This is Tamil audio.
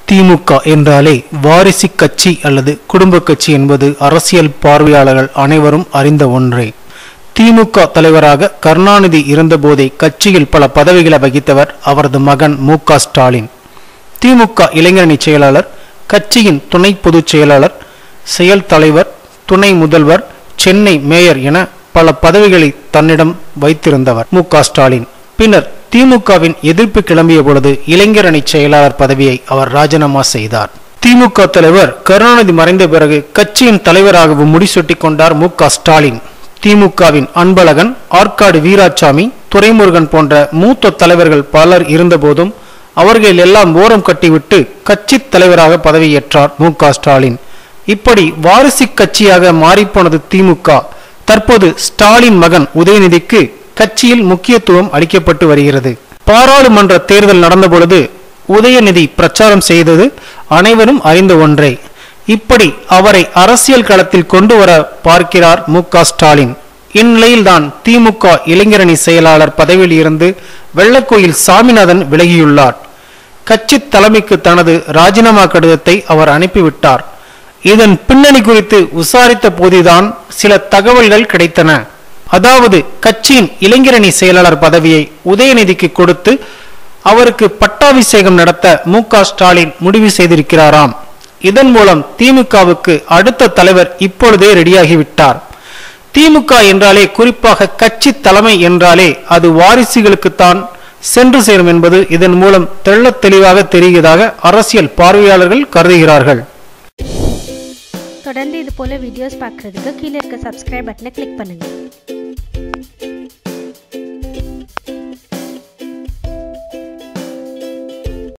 திமுக என்றாலே வாரிசு கட்சி அல்லது குடும்ப கட்சி என்பது அரசியல் பார்வையாளர்கள் அனைவரும் அறிந்த ஒன்றே திமுக தலைவராக கருணாநிதி இருந்தபோதே கட்சியில் பல பதவிகளை வகித்தவர் அவரது மகன் மு க ஸ்டாலின் திமுக இளைஞரணி செயலாளர் கட்சியின் துணை பொதுச் செயலாளர் செயல் தலைவர் துணை முதல்வர் சென்னை மேயர் என பல பதவிகளை தன்னிடம் வைத்திருந்தவர் மு க ஸ்டாலின் பின்னர் திமுகவின் எதிர்ப்பு கிளம்பிய பொழுது இளைஞரணி செயலாளர் பதவியை அவர் ராஜினாமா செய்தார் திமுக தலைவர் கருணாநிதி மறைந்த பிறகு கட்சியின் தலைவராகவும் முடிசூட்டிக் கொண்டார் மு க ஸ்டாலின் திமுகவின் அன்பழகன் ஆற்காடு வீராசாமி துரைமுருகன் போன்ற மூத்த தலைவர்கள் பலர் இருந்தபோதும் அவர்கள் எல்லாம் ஓரம் கட்டிவிட்டு கட்சி தலைவராக பதவியேற்றார் மு க ஸ்டாலின் இப்படி வாரிசு கட்சியாக மாறிப்போனது திமுக தற்போது ஸ்டாலின் மகன் உதயநிதிக்கு கட்சியில் முக்கியத்துவம் அளிக்கப்பட்டு வருகிறது பாராளுமன்ற தேர்தல் நடந்தபொழுது உதயநிதி பிரச்சாரம் செய்தது அனைவரும் அறிந்த ஒன்றே இப்படி அவரை அரசியல் களத்தில் கொண்டு வர பார்க்கிறார் மு க ஸ்டாலின் இந்நிலையில்தான் திமுக இளைஞரணி செயலாளர் பதவியில் இருந்து வெள்ளக்கோயில் சாமிநாதன் விலகியுள்ளார் கட்சி தலைமைக்கு தனது ராஜினாமா கடிதத்தை அவர் அனுப்பிவிட்டார் இதன் பின்னணி குறித்து விசாரித்த போதுதான் சில தகவல்கள் கிடைத்தன அதாவது கட்சியின் இளைஞரணி செயலாளர் பதவியை உதயநிதிக்கு கொடுத்து அவருக்கு பட்டாபிஷேகம் நடத்த மு க ஸ்டாலின் முடிவு செய்திருக்கிறாராம் இதன் மூலம் திமுகவுக்கு அடுத்த தலைவர் இப்பொழுதே ரெடியாகிவிட்டார் திமுக என்றாலே குறிப்பாக கட்சி தலைமை என்றாலே அது வாரிசுகளுக்குத்தான் சென்று சேரும் என்பது இதன் மூலம் தெள்ளத் தெளிவாக தெரிகிறதாக அரசியல் பார்வையாளர்கள் கருதுகிறார்கள் தொடர்ந்து இது போல வீடியோஸ் பார்க்குறதுக்கு கீழே இருக்க சப்ஸ்கிரைப் பட்டனை கிளிக் பண்ணுங்கள்